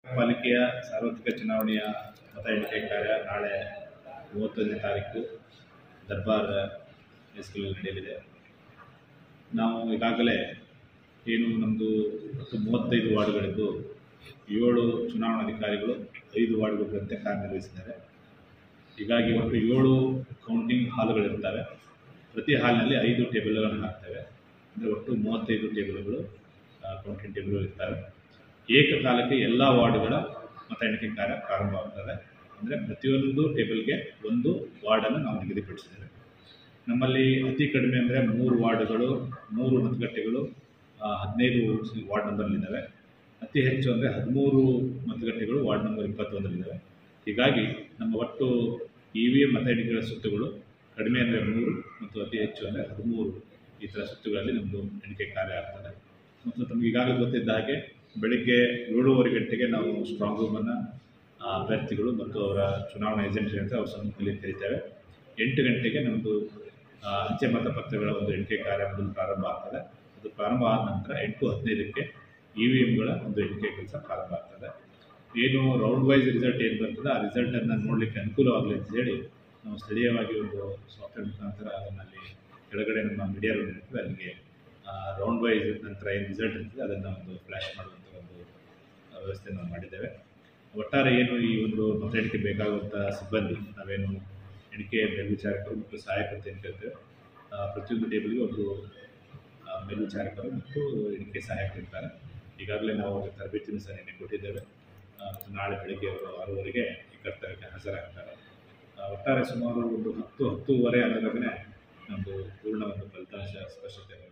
ಪಾಲಿಕೆಯ ಸಾರ್ವತ್ರಿಕ ಚುನಾವಣೆಯ ಮತ ಎಣಿಕೆ ಕಾರ್ಯ ನಾಳೆ ಮೂವತ್ತೊಂದನೇ ತಾರೀಕು ದರ್ಬಾರ್ ಹೈಸ್ಕೂಲಲ್ಲಿ ನಡೆಯಲಿದೆ ನಾವು ಈಗಾಗಲೇ ಏನು ನಮ್ಮದು ಹತ್ತು ಮೂವತ್ತೈದು ವಾರ್ಡ್ಗಳಿದ್ದು ಏಳು ಚುನಾವಣಾಧಿಕಾರಿಗಳು ಐದು ವಾರ್ಡ್ಗಳಂತೆ ಕಾರ್ಯನಿರ್ವಹಿಸಿದ್ದಾರೆ ಹೀಗಾಗಿ ಒಟ್ಟು ಏಳು ಕೌಂಟಿಂಗ್ ಹಾಲುಗಳಿರ್ತವೆ ಪ್ರತಿ ಹಾಲಿನಲ್ಲಿ ಐದು ಟೇಬಲ್ಗಳನ್ನು ಹಾಕ್ತೇವೆ ಅಂದರೆ ಒಟ್ಟು ಮೂವತ್ತೈದು ಟೇಬಲ್ಗಳು ಕೌಂಟಿಂಗ್ ಟೇಬಲ್ಗಳು ಇರ್ತವೆ ಏಕಕಾಲಕ್ಕೆ ಎಲ್ಲ ವಾರ್ಡ್ಗಳ ಮತ ಎಣಿಕೆ ಕಾರ್ಯ ಪ್ರಾರಂಭವಾಗ್ತದೆ ಅಂದರೆ ಪ್ರತಿಯೊಂದು ಟೇಬಲ್ಗೆ ಒಂದು ವಾರ್ಡನ್ನು ನಾವು ನಿಗದಿಪಡಿಸಿದ್ದೇವೆ ನಮ್ಮಲ್ಲಿ ಅತಿ ಕಡಿಮೆ ಅಂದರೆ ಮೂರು ವಾರ್ಡ್ಗಳು ಮೂರು ಮತಗಟ್ಟೆಗಳು ಆ, ಹದಿನೈದು ವಾರ್ಡ್ ನಂಬರ್ಲಿದ್ದಾವೆ ಅತಿ ಹೆಚ್ಚು ಅಂದರೆ ಹದಿಮೂರು ಮತಗಟ್ಟೆಗಳು ವಾರ್ಡ್ ನಂಬರ್ ಇಪ್ಪತ್ತೊಂದರಲ್ಲಿದ್ದಾವೆ ಹೀಗಾಗಿ ನಮ್ಮ ಒಟ್ಟು ಇ ವಿ ಎಮ್ ಮತ ಎಣಿಕೆಗಳ ಸುತ್ತುಗಳು ಕಡಿಮೆ ಅಂದರೆ ಮೂರು ಮತ್ತು ಅತಿ ಹೆಚ್ಚು ಅಂದರೆ ಹದಿಮೂರು ಈ ಥರ ಸುತ್ತುಗಳಲ್ಲಿ ನಮ್ಮದು ಎಣಿಕೆ ಕಾರ್ಯ ಆಗ್ತದೆ ಮತ್ತು ತಮಗೆ ಈಗಾಗಲೇ ಗೊತ್ತಿದ್ದ ಹಾಗೆ ಬೆಳಿಗ್ಗೆ ಏಳೂವರೆ ಗಂಟೆಗೆ ನಾವು ಸ್ಟ್ರಾಂಗ್ ರೂಮನ್ನು ಅಭ್ಯರ್ಥಿಗಳು ಮತ್ತು ಅವರ ಚುನಾವಣಾ ಏಜೆಂಟ್ ಅಂತ ಅವ್ರ ಸಮ್ಮುಖದಲ್ಲಿ ಕರೀತೇವೆ ಎಂಟು ಗಂಟೆಗೆ ನಮ್ಮದು ಆ, ಅಂಚೆ ಮತಪತ್ರಗಳ ಒಂದು ಎಣಿಕೆ ಕಾರ್ಯ ಮೊದಲು ಪ್ರಾರಂಭ ಆಗ್ತದೆ ಅದು ಪ್ರಾರಂಭ ಆದ ನಂತರ ಎಂಟು ಹದಿನೈದಕ್ಕೆ ಇ ವಿ ಎಮ್ಗಳ ಒಂದು ಎಣಿಕೆ ಕೆಲಸ ಪ್ರಾರಂಭ ಆಗ್ತದೆ ಏನು ರೌಂಡ್ ವೈಸ್ ರಿಸಲ್ಟ್ ಏನು ಬರ್ತದೆ ಆ ರಿಸಲ್ಟನ್ನು ನೋಡಲಿಕ್ಕೆ ಅನುಕೂಲವಾಗಲಿ ಅಂತ ಹೇಳಿ ನಾವು ಸ್ಥಳೀಯವಾಗಿ ಒಂದು ಸಾಫ್ಟ್ವೇರ್ ಮುಖಾಂತರ ಅದನ್ನು ಅಲ್ಲಿ ಕೆಳಗಡೆ ನಮ್ಮ ಮೀಡಿಯಾ ರೂಮ್ ಇರ್ತದೆ ಅಲ್ಲಿಗೆ ರೌಂಡ್ ವೈಸ್ ನಂತರ ಏನು ರಿಸಲ್ಟ್ ಇರ್ತದೆ ಅದನ್ನು ಒಂದು ಫ್ಲ್ಯಾಶ್ ಮಾಡುವಂಥ ಒಂದು ಆ, ವ್ಯವಸ್ಥೆ ನಾವು ಮಾಡಿದ್ದೇವೆ ಒಟ್ಟಾರೆ ಏನು ಈ ಒಂದು ಮತ ಎಣಿಕೆ ಬೇಕಾಗುವಂಥ ಸಿಬ್ಬಂದಿ ನಾವೇನು ಎಣಿಕೆ ಮೇಲ್ವಿಚಾರಕರು ಮತ್ತು ಸಹಾಯಕರು ಅಂತ ಏನ್ ಕರಿತೇವೆ ಆ, ಪ್ರತಿಯೊಂದು ಟೇಬಲ್ಗೆ ಒಂದು ಆ, ಮೇಲ್ವಿಚಾರಕರು ಮತ್ತು ಎಣಿಕೆ ಸಹಾಯಕರು ಇರ್ತಾರೆ ಈಗಾಗಲೇ ನಾವು ಅವ್ರಿಗೆ ತರಬೇತಿನೂ ಸಹ ನಿನ್ನೆ ಕೊಟ್ಟಿದ್ದೇವೆ ಆ, ಮತ್ತು ನಾಳೆ ಬೆಳಗ್ಗೆ ಅವರು ಆರೂವರೆಗೆ ಈ ಕರ್ತವ್ಯಕ್ಕೆ ಹಾಜರಾಗ್ತಾರೆ ಆ, ಒಟ್ಟಾರೆ ಸುಮಾರು ಒಂದು ಹತ್ತು ಹತ್ತೂವರೆ ಅನ್ನೋದಾಗಲೇ ನಮ್ಮದು ಪೂರ್ಣ ಒಂದು ಫಲಿತಾಂಶ ಸ್ಪಷ್ಟತೆ